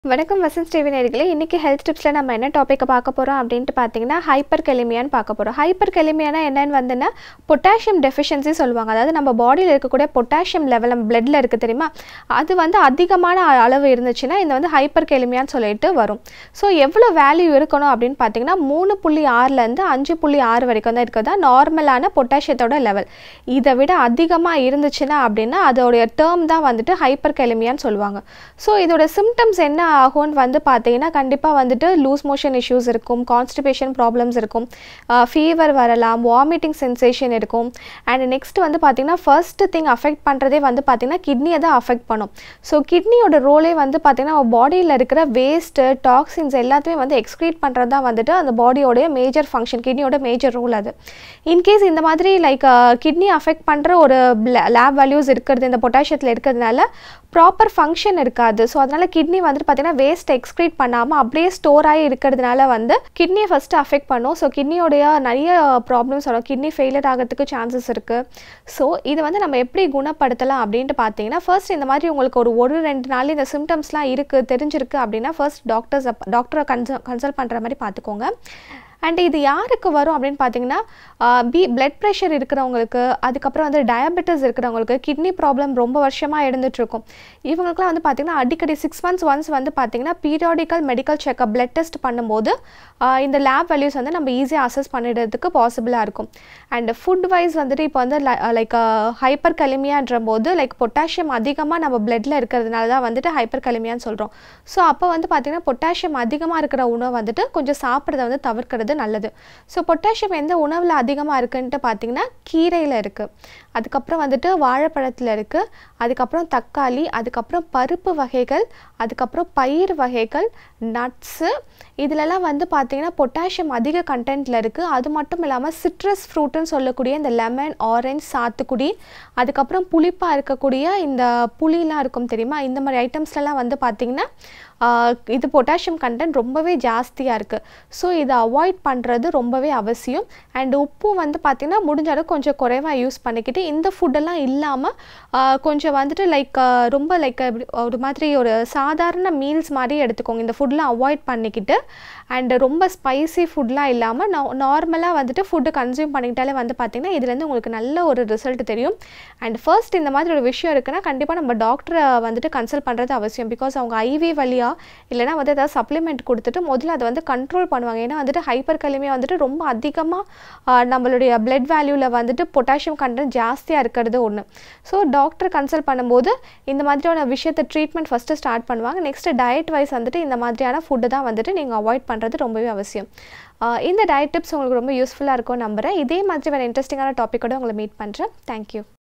வணக்கம் வசந்த் ஸ்டீவன் நேர்களே இன்றைக்கி ஹெல்த் டிப்ஸில் நம்ம என்ன டாப்பிக்கை பார்க்க போகிறோம் அப்படின்ட்டு பார்த்தீங்கன்னா ஹைப்பர் கெலிமியான்னு பார்க்க போகிறோம் ஹைப்பர் கெலிமியானா என்னன்னு வந்துன்னா பொட்டாசியம் டெஃபிஷியன்சி சொல்லுவாங்க அதாவது நம்ம பாடியில் இருக்கக்கூடிய பொட்டாசியம் லெவல் நம்ம பிளட்டில் இருக்குது தெரியுமா அது வந்து அதிகமான அ- அளவு இருந்துச்சுன்னா இந்த வந்து ஹைப்பர் கெலிமியான்னு சொல்லிட்டு வரும் ஸோ எவ்வளோ வேல்யூ இருக்கணும் அப்படின்னு பார்த்தீங்கன்னா மூணு புள்ளி ஆறுலேருந்து அஞ்சு புள்ளி ஆறு வரைக்கும் தான் இருக்கிறதா நார்மலான பொட்டாசியத்தோட லெவல் இதை விட அதிகமாக இருந்துச்சுன்னா அப்படின்னா அதோடைய டேர்ம் தான் வந்துட்டு ஹைப்பர் கெலிமியான்னு சொல்லுவாங்க ஸோ இதோட சிம்டம்ஸ் என்ன ஆகும்னு வந்து பார்த்தீங்கன்னா கண்டிப்பாக வந்துட்டு லூஸ் மோஷன் இஷ்யூஸ் இருக்கும் கான்ஸ்டிபேஷன் ப்ராப்ளம்ஸ் இருக்கும் ஃபீவர் வரலாம் வாமிட்டிங் சென்சேஷன் இருக்கும் அண்ட் நெக்ஸ்ட் வந்து பார்த்தீங்கன்னா ஃபர்ஸ்ட் திங் அஃபெக்ட் பண்ணுறதே வந்து பார்த்தீங்கன்னா கிட்னியை தான் அஃபெக்ட் பண்ணும் ஸோ கிட்னியோட ரோலே வந்து பார்த்தீங்கன்னா பாடியில் இருக்கிற வேஸ்ட்டு டாக்ஸின்ஸ் எல்லாத்தையுமே வந்து எக்ஸ்க்ரீட் பண்ணுறது தான் வந்துட்டு அந்த பாடியோடைய மேஜர் ஃபங்க்ஷன் கிட்னியோட மேஜர் ரோல் அது இன்கேஸ் இந்த மாதிரி லைக் கிட்னி அஃபெக்ட் பண்ணுற ஒரு லேப் வேல்யூஸ் இருக்கிறது இந்த பொட்டாசியத்தில் இருக்கிறதுனால ப்ராப்பர் ஃபங்க்ஷன் இருக்காது ஸோ அதனால கிட்னி வந்துட்டு பார்த்தீங்கன்னா வேஸ்ட் எக்ஸ்க்ரீட் பண்ணாமல் அப்படியே ஸ்டோர் ஆகி இருக்கிறதுனால வந்து கிட்னியை ஃபஸ்ட்டு அஃபெக்ட் பண்ணும் ஸோ கிட்னியோடைய நிறைய ப்ராப்ளம்ஸ் வரும் கிட்னி ஃபெயிலியர் ஆகிறதுக்கு சான்சஸ் இருக்குது ஸோ இது வந்து நம்ம எப்படி குணப்படுத்தலாம் அப்படின்ட்டு பார்த்தீங்கன்னா ஃபர்ஸ்ட் இந்த மாதிரி உங்களுக்கு ஒரு ஒரு ரெண்டு நாள் இந்த சிம்டம்ஸ்லாம் இருக்குது தெரிஞ்சிருக்கு அப்படின்னா ஃபர்ஸ்ட் டாக்டர்ஸ் டாக்டரை கன்சல் கன்சல்ட் பண்ணுற மாதிரி பார்த்துக்கோங்க அண்ட் இது யாருக்கு வரும் அப்படின்னு பார்த்தீங்கன்னா பி பிளட் ப்ரெஷர் இருக்கிறவங்களுக்கு அதுக்கப்புறம் வந்து டயபெட்டிஸ் இருக்கிறவங்களுக்கு கிட்னி ப்ராப்ளம் ரொம்ப வருஷமாக இருந்துகிட்ருக்கும் இவங்களுக்குலாம் வந்து பார்த்திங்கன்னா அடிக்கடி சிக்ஸ் மந்த்ஸ் ஒன்ஸ் வந்து பார்த்திங்கன்னா periodical medical checkup blood test பண்ணும்போது ஆஹ் இந்த லேப் வேல்யூஸ் வந்து நம்ம ஈஸியாக அசஸ் பண்ணிடுறதுக்கு பாசிபிளாக இருக்கும் அண்ட் ஃபுட் வைஸ் வந்துட்டு இப்போ வந்து லைக் ஹைப்பர் கலிமியான்ற போது லைக் பொட்டாசியம் அதிகமாக நம்ம பிளட்டில் இருக்கிறதுனால தான் வந்துட்டு ஹைப்பர் கலிமியான்னு சொல்கிறோம் ஸோ அப்போ வந்து பார்த்திங்கன்னா பொட்டாசியம் அதிகமாக இருக்கிற உணவு வந்துட்டு கொஞ்சம் சாப்பிட்றத வந்து தவிர்க்கிறது நல்லது ஸோ பொட்டாசியம் எந்த உணவில் அதிகமாக இருக்குன்ட்டு பார்த்தீங்கன்னா கீரையில் இருக்குது அதுக்கப்புறம் வந்துட்டு வாழைப்பழத்தில் இருக்குது அதுக்கப்புறம் தக்காளி அதுக்கப்புறம் பருப்பு வகைகள் அதுக்கப்புறம் பயிர் வகைகள் நட்ஸு இதிலெல்லாம் வந்து பார்த்தீங்கன்னா பொட்டாசியம் அதிக கண்டென்ட்டில் இருக்குது அது மட்டும் இல்லாமல் சிட்ரஸ் ஃப்ரூட்டுன்னு சொல்லக்கூடிய இந்த லெமன் ஆரஞ்சு சாத்துக்குடி அதுக்கப்புறம் புளிப்பாக இருக்கக்கூடிய இந்த புளிலாம் இருக்கும் தெரியுமா இந்த மாதிரி ஐட்டம்ஸ்லலாம் வந்து பார்த்திங்கன்னா ஆஹ் இது பொட்டாசியம் கண்டென்ட் ரொம்பவே ஜாஸ்தியாக இருக்குது ஸோ இதை அவாய்ட் பண்ணுறது ரொம்பவே அவசியம் அண்ட் உப்பும் வந்து பார்த்திங்கன்னா முடிஞ்ச அளவுக்கு கொஞ்சம் குறைவாக யூஸ் பண்ணிக்கிட்டு இந்த ஃபுட்டெல்லாம் இல்லாமல் கொஞ்சம் வந்துட்டு லைக் ரொம்ப லைக் ஒரு மாதிரி ஒரு சாதாரண மீல்ஸ் மாதிரி எடுத்துக்கோங்க இந்த ஃபுட்லாம் அவாய்ட் பண்ணிக்கிட்டு அண்ட் ரொம்ப ஸ்பைசி ஃபுட்லாம் இல்லாமல் நார்மலாக வந்துட்டு ஃபுட்டு கன்சியூம் பண்ணிக்கிட்டாலே வந்து பார்த்திங்கன்னா இதுலேருந்து உங்களுக்கு நல்ல ஒரு ரிசல்ட் தெரியும் அண்ட் ஃபர்ஸ்ட் இந்த மாதிரி ஒரு விஷயம் இருக்குன்னா கண்டிப்பாக நம்ம டாக்டரை வந்துட்டு கன்சல்ட் பண்ணுறது அவசியம் பிகாஸ் அவங்க ஐவி வழியாக இல்லைனா வந்து ஏதாவது சப்ளிமெண்ட் கொடுத்துட்டு முதல்ல அதை வந்து கண்ட்ரோல் பண்ணுவாங்க ஏன்னா வந்துட்டு ஹைப்பர் கலிமியா வந்துட்டு ரொம்ப அதிகமாக நம்மளுடைய பிளட் வேல்யூவில் வந்துட்டு பொட்டாசியம் கண்டென்ட் ஜாஸ்தியாக இருக்கிறது ஒன்று ஸோ டாக்டர் கன்சல்ட் பண்ணும்போது இந்த மாதிரியான விஷயத்தை ட்ரீட்மெண்ட் ஃபஸ்ட்டு ஸ்டார்ட் பண்ணுவாங்க நெக்ஸ்ட்டு டயட் வைஸ் வந்துட்டு இந்த மாதிரியான ஃபுட்டு தான் வந்துட்டு நீங்கள் அவாய்ட் பண்ணுறது ரொம்பவே அவசியம் ஆஹ் இந்த டயட் டிப்ஸ் உங்களுக்கு ரொம்ப யூஸ்ஃபுல்லாக இருக்கும் நம்புகிறேன் இதே மாதிரி வேறு இன்ட்ரெஸ்டிங்கான டாப்பிக்கோட உங்களை மீட் பண்ணுறேன் தேங்க்யூ